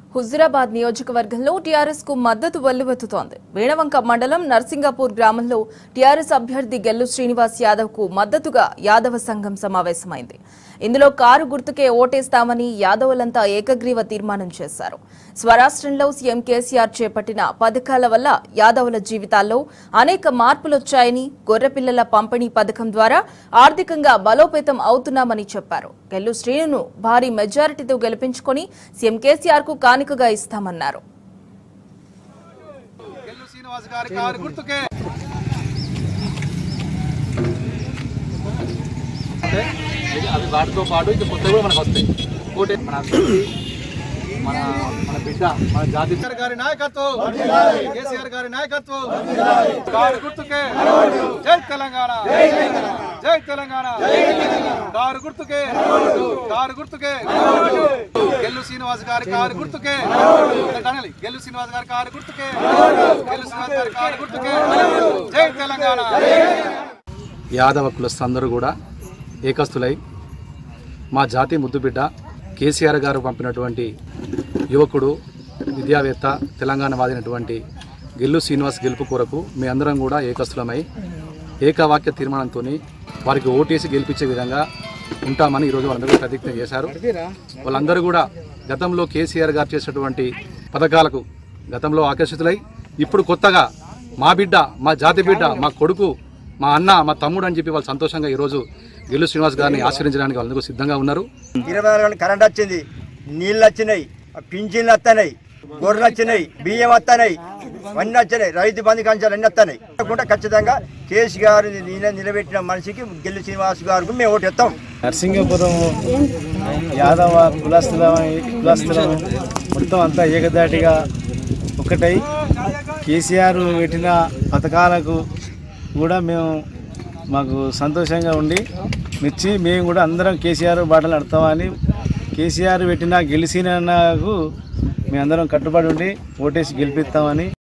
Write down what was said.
హుజురాబాద్ నియోజకవర్గంలో టీఆర్ఎస్ కు మద్దతు వెల్లువెత్తుతోంది వేణవంక మండలం నర్సింగాపూర్ గ్రామంలో టీఆర్ఎస్ అభ్యర్థి గెల్లు శ్రీనివాస్ యాదవ్ కు మద్దతుగా యాదవ సంఘం సమావేశమైంది ఇందులో కారు గుర్తుకే ఓటేస్తామని యాదవులంతా ఏకగ్రీవ తీర్మానం చేశారు స్వరాష్ట్రంలో సీఎం కేసీఆర్ చేపట్టిన పథకాల వల్ల యాదవుల జీవితాల్లో అనేక మార్పులొచ్చాయని గొర్రెపిల్లల పంపిణీ పథకం ద్వారా ఆర్థికంగా బలోపేతం అవుతున్నామని చెప్పారు గెల్లు శ్రీనును భారీ మెజారిటీతో గెలిపించుకొని సీఎం కేసీఆర్ కు కానుకగా ఇస్తామన్నారు గెల్లు శ్రీనివాస్ గారి కారు గుర్తుకే అంటే ఇది అవి వాటితో పాటు ఇంకా కొత్త కూడా మనకు వస్తాయి ఇంకోటి మన అభివృద్ధి, మన మన బిడ్డ మన జాతి కేసీఆర్ గారి నాయకత్వం కేసీఆర్ గారి నాయకత్వం కారు గుర్తుకే జై తెలంగాణ జై తెలంగాణ కారు గుర్తుకే కారు గుర్తుకే గెల్లు శ్రీనివాస్ గారి కారు గుర్తుకే అనాలి. గెల్లు శ్రీనివాస్ గారి కారు గుర్తుకే గెల్లు శ్రీనివాస్ గారి కారు గుర్తుకే జై తెలంగాణ యాదవ కులస్తులందరూ కూడా ఏకస్తులై మా జాతి ముద్దుబిడ్డ కేసీఆర్ గారు పంపినటువంటి యువకుడు విద్యావేత్త తెలంగాణ వాదినటువంటి గెల్లు శ్రీనివాస్ గెలుపు కొరకు మీ అందరం కూడా ఏకస్తులమై ఏకవాక్య తీర్మానంతో వారికి ఓటేసి గెలిపించే విధంగా ఉంటామని ఈరోజు వాళ్ళందరూ ప్రతిజ్ఞ చేశారు వాళ్ళందరూ కూడా గతంలో కేసీఆర్ గారు చేసినటువంటి పథకాలకు గతంలో ఆకర్షితులై ఇప్పుడు కొత్తగా మా బిడ్డ మా జాతి బిడ్డ మా కొడుకు మా అన్న మా తమ్ముడు అని చెప్పి వాళ్ళు సంతోషంగా ఈరోజు గెల్లు శ్రీనివాస్ గారిని ఆశీర్వదించడానికి వాళ్ళందరూ సిద్ధంగా ఉన్నారు ఇరవై నాలుగు గంటలు కరెంట్ వచ్చింది నీళ్ళు వచ్చినాయి పింఛన్లు వస్తున్నాయి గొర్రెలు వచ్చినాయి బియ్యం వస్తున్నాయి అన్నీ వచ్చినాయి రైతు బంధు కంచాలు అన్నీ వస్తున్నాయి కాకుండా ఖచ్చితంగా కేసు గారు నిల- నిలబెట్టిన మనిషికి గెల్లు శ్రీనివాస్ గారికి మేము ఓటు ఇస్తాం నరసింగపురం యాదవ కులస్తుల కులస్తులం మొత్తం అంతా ఏకదాటిగా ఒకటై కేసీఆర్ పెట్టిన పథకాలకు కూడా మేము మాకు సంతోషంగా ఉండి మెచ్చి మేము కూడా అందరం కేసీఆర్ బాటలు నడతామని కేసీఆర్ పెట్టిన గెలిచినకు మేమందరం కట్టుబడి ఉండి ఓటేసి గెలిపిస్తామని